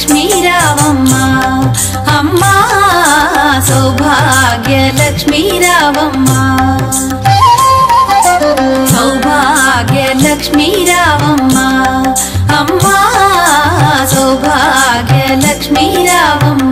లక్ష్మీ రావమ్మ అమ్మా సౌభాగ్య లక్ష్మీ రావమ్మ సౌభాగ్య లక్ష్మీ రావమ్మ అమ్మా సౌభాగ్య లక్ష్మీ రావమ్మ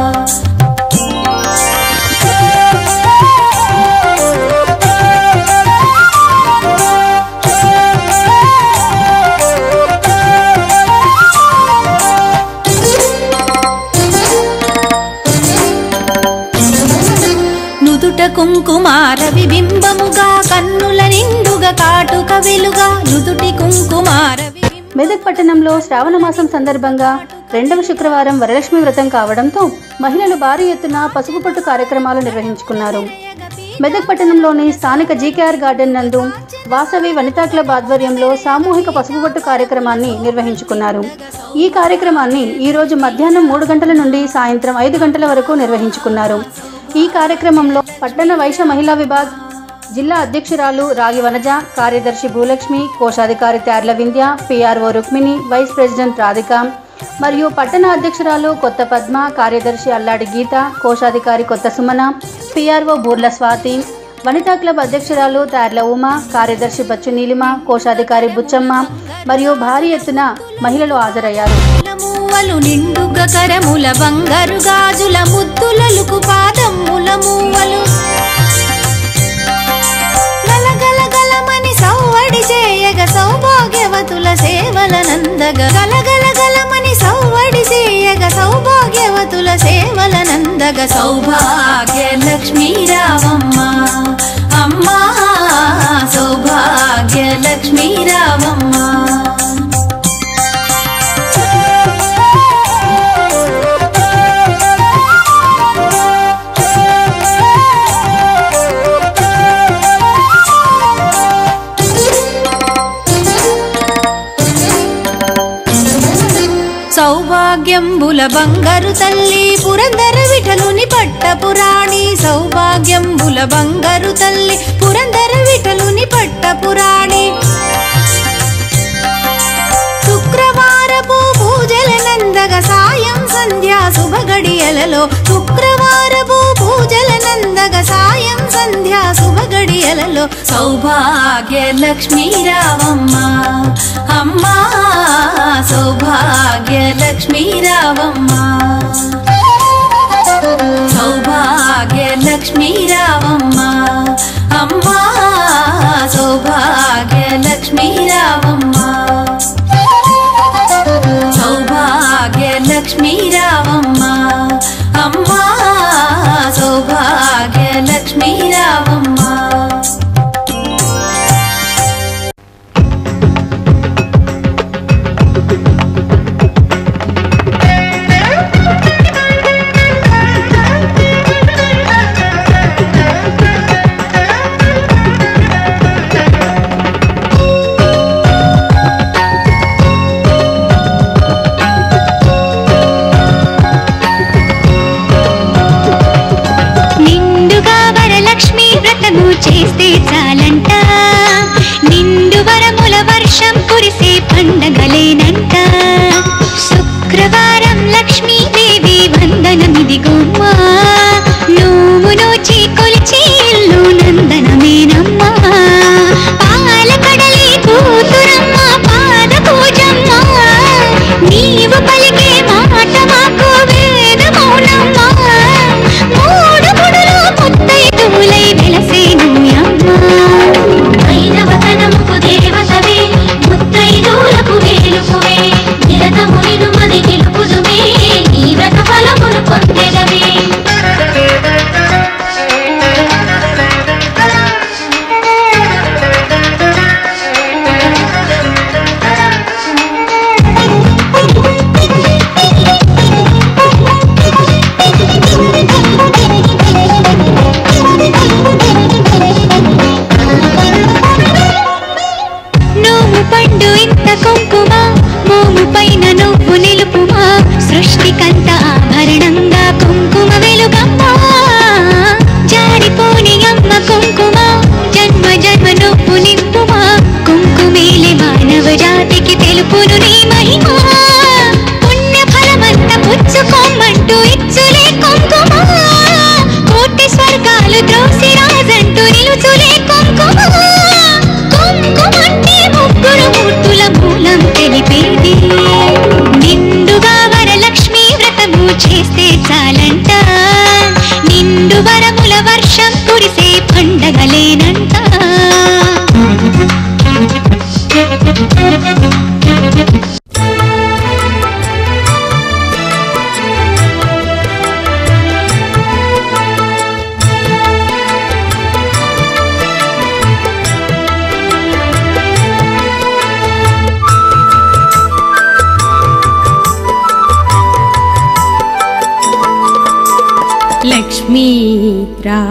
నుదుట కుంకుమార విబింబముగా కన్నుల నిండుగా కాటుక వెలుగా నుదుటి కుంకుమార విబింబ మెదక్ పట్టణంలో శ్రావణ మాసం సందర్భంగా రెండవ శుక్రవారం వరలక్ష్మి వ్రతం కావడంతో మహిళలు భారీ ఎత్తున పసుపు పట్టు కార్యక్రమాలు నిర్వహించుకున్నారు మెదక్ పట్టణంలోని స్థానిక జీకేఆర్ గార్డెన్ నందు వాసవి వనితా క్లబ్ ఆధ్వర్యంలో సామూహిక పసుపు పట్టు కార్యక్రమాన్ని నిర్వహించుకున్నారు ఈ కార్యక్రమాన్ని ఈ రోజు మధ్యాహ్నం మూడు గంటల నుండి సాయంత్రం ఐదు గంటల వరకు నిర్వహించుకున్నారు ఈ కార్యక్రమంలో పట్టణ వైశ్య మహిళా విభాగ్ జిల్లా అధ్యక్షురాలు రాగి వనజ కార్యదర్శి భూలక్ష్మి కోశాధికారి Tyarla Vindhya PRO Rukmini vice president Radhika మరియు పట్టణ అధ్యక్షురాలు కొత్త పద్మ కార్యదర్శి అల్లాడి గీత కోశాధికారి కొత్త సుమన పిఆర్ఓ బూర్ల స్వాతి వనితా క్లబ్ అధ్యక్షురాలు తార్ల ఉమ కార్యదర్శి బచ్చు నీలిమ కోశాధికారి బుచ్చమ్మ మరియు భారీ ఎత్తున మహిళలు హాజరయ్యారు మూవలు నిండుగా కరముల బంగారు గాజుల ముద్దులలుకు పాదముల మూవలు గలగల గలమని సౌవడి చేయగ సౌభాగ్యవతుల సేవల నందగ గలగల గలమని సౌవడి చేయగ సౌభాగ్యవతుల సేవల నందగ సౌభాగ్య లక్ష్మీ రావమ్మ అమ్మా సౌభాగ్య లక్ష్మీ రావమ్మ సౌభాగ్యంబుల బంగారు తల్లి పురందర విఠలుని పట్టపురాణి సౌభాగ్యంబుల బంగారు తల్లి పురందర విఠలుని పట్టపురాణి శుక్రవారపు పూజల నందగ సాయం సంధ్యా శుభ గడియలలో శుక్రవారపు పూజల నందగ సాయం సంధ్యా శుభ గడియలలో సౌభాగ్య లక్ష్మీ రావమ్మ అమ్మా సౌభాగ్య లక్ష్మీ రావమ్మ సౌభాగ్య లక్ష్మీ రావమ్మ అమ్మా సౌభాగ్య లక్ష్మీ రావమ్మ సౌభాగ్య లక్ష్మీ రావమ్మ అమ్మా సౌభాగ్య లక్ష్మీ రావమ్మ Thank you.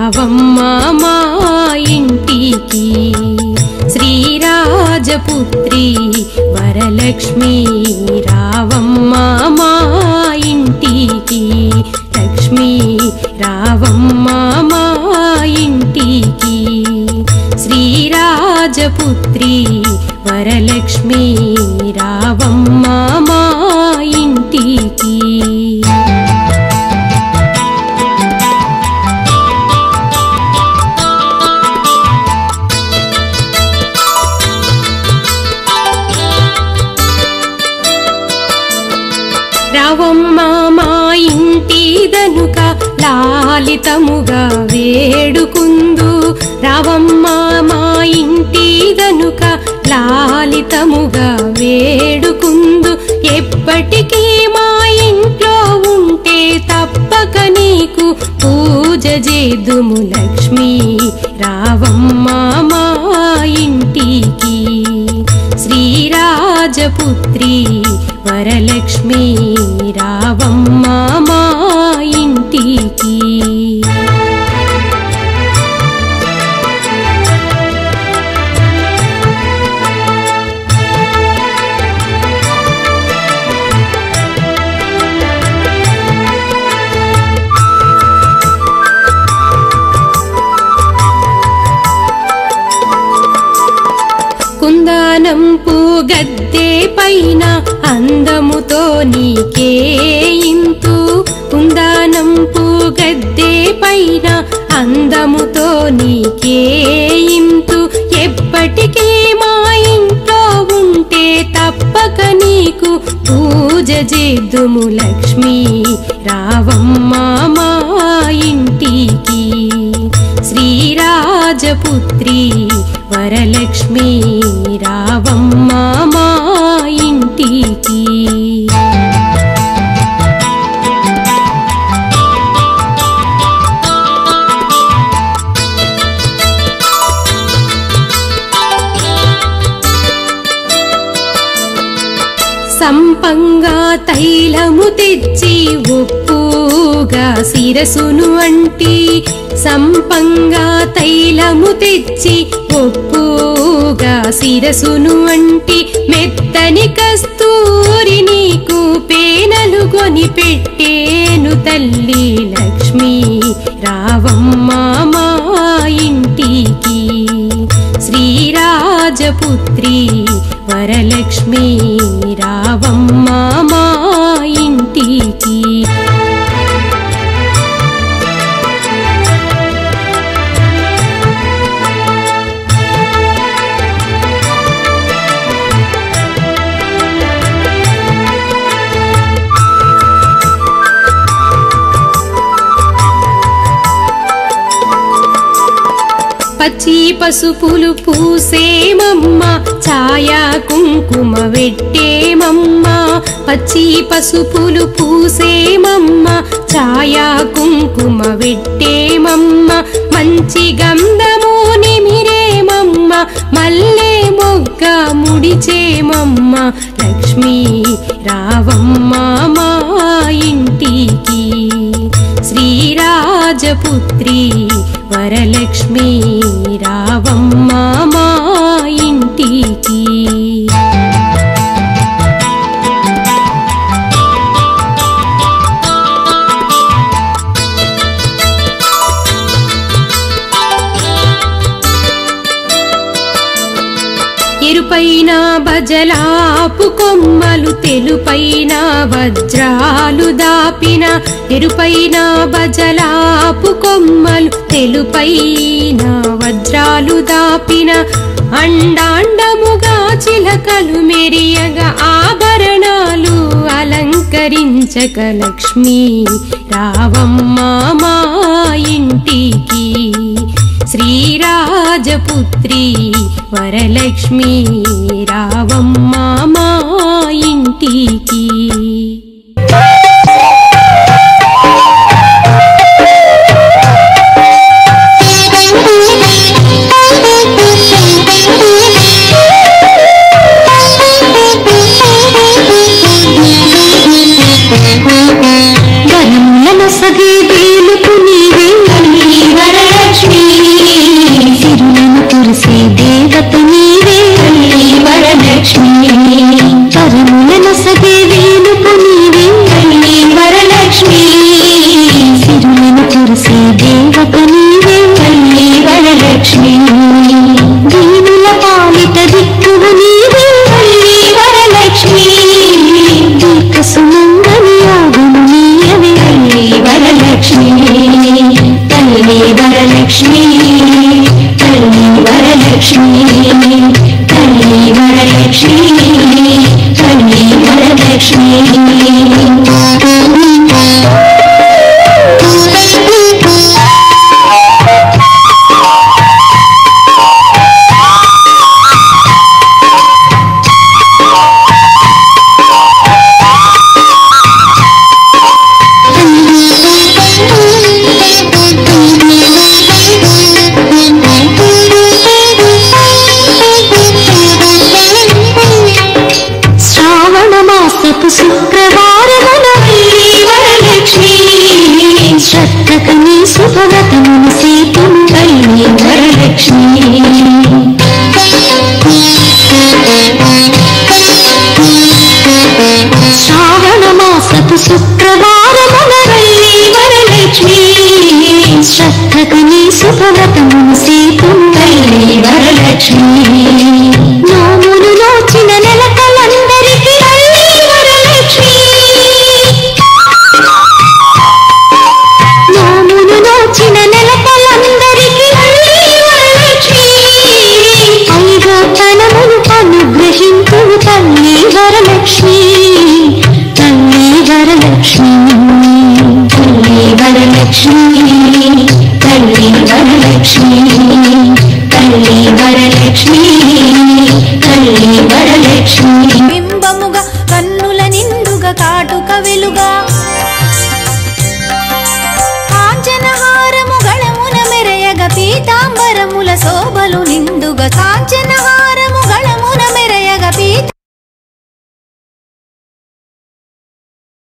రావమ్మా మా ఇంటికి శ్రీరాజపుత్రి వరలక్ష్మి రావమ్మా మా ఇంటికి లక్ష్మి రావమ్మా మా ఇంటికి శ్రీరాజపుత్రి వరలక్ష్మి రావమ్మా మా ఇంటికి రావమ్మ మా ఇంటి దనుక లాలితముగా వేడుకుందు రావమ్మ మా ఇంటి దనుక లాలితముగా వేడుకుందు ఎప్పటికీ మా ఇంట్లో ఉంటే తప్పక నీకు పూజ చేదుము లక్ష్మి రావమ్మ మా ఇంటికి శ్రీరాజపుత్రి వరలక్ష్మి రావమ్మ మా ఇంటికి కుందానంపు గద్దె పైన అందముతో నీకే ఇంతు కుందానంపు గద్దె పైన అందముతో నీకే ఇంతు ఎప్పటికీ మా ఇంట్లో ఉంటే తప్పక నీకు పూజ చేద్దుము లక్ష్మి రావమ్మ మా ఇంటికి శ్రీరాజపుత్రి వరలక్ష్మి రావమ్మ మా ఇంటికి సంపంగా తైలము తెచ్చి ఒప్పుగా శిరసును అంటి సంపంగా తైలము తెచ్చి ఒప్పుగా శిరసును అంటి మెత్తని కస్తూరి నీకు పేనలు కొని పెట్టేను తల్లి లక్ష్మి రావమ్మ మా ఇంటికి శ్రీరాజపుత్రి వరలక్ష్మి రావమ్మ మా ఇంటికి పచ్చి పసుపులు పూసేమమ్మ ఛాయా కుంకుమ వెట్టేమమ్మ పచ్చి పసుపులు పూసేమమ్మ ఛాయా కుంకుమ వెట్టేమమ్మ మంచి గంధము నిమిరేమమ్మ మల్లె మొగ్గ ముడిచేమమ్మ లక్ష్మి రావమ్మ మా ఇంటికి శ్రీరాజపుత్రి వరలక్ష్మి రావమ్మ మా ఇంటికి ఎరుపైన బజలాపు కొమ్మలు తెలుపైన వజ్రాలు దాపిన ఎరుపైన బజలాపు కొమ్మలు తెలుపైన వజ్రాలు దాపిన అండాండముగా చిలకలు మెరియగా ఆభరణాలు అలంకరించక లక్ష్మి రావమ్మ మా ఇంటికి శ్రీరాజపుత్రి వరలక్ష్మి రావమ్మ మా ఇంటికి వరములను సగే వేలుపు నీవే వరలక్ష్మి శ్రద్ధకు నీ శుభవ్రతమును సేతు తల్లి వరలక్ష్మి నోములు నోచిన నెలకలందరికీ తల్లి వరలక్ష్మి నోములు నోచిన నెలకలందరికీ తల్లి వరలక్ష్మి ఐదో తనమును అనుగ్రహింపు తల్లి వరలక్ష్మి తల్లి వరలక్ష్మి తల్లి వరలక్ష్మి తల్లి వరలక్ష్మి తల్లి వరలక్ష్మి తల్లి వరలక్ష్మి బింబముగా కన్నుల నిండుగా కాటుక వెలుగా కాంచనహారము గళమున మెరయగ పీతాంబరముల శోభలు నిండుగా కాంచనహార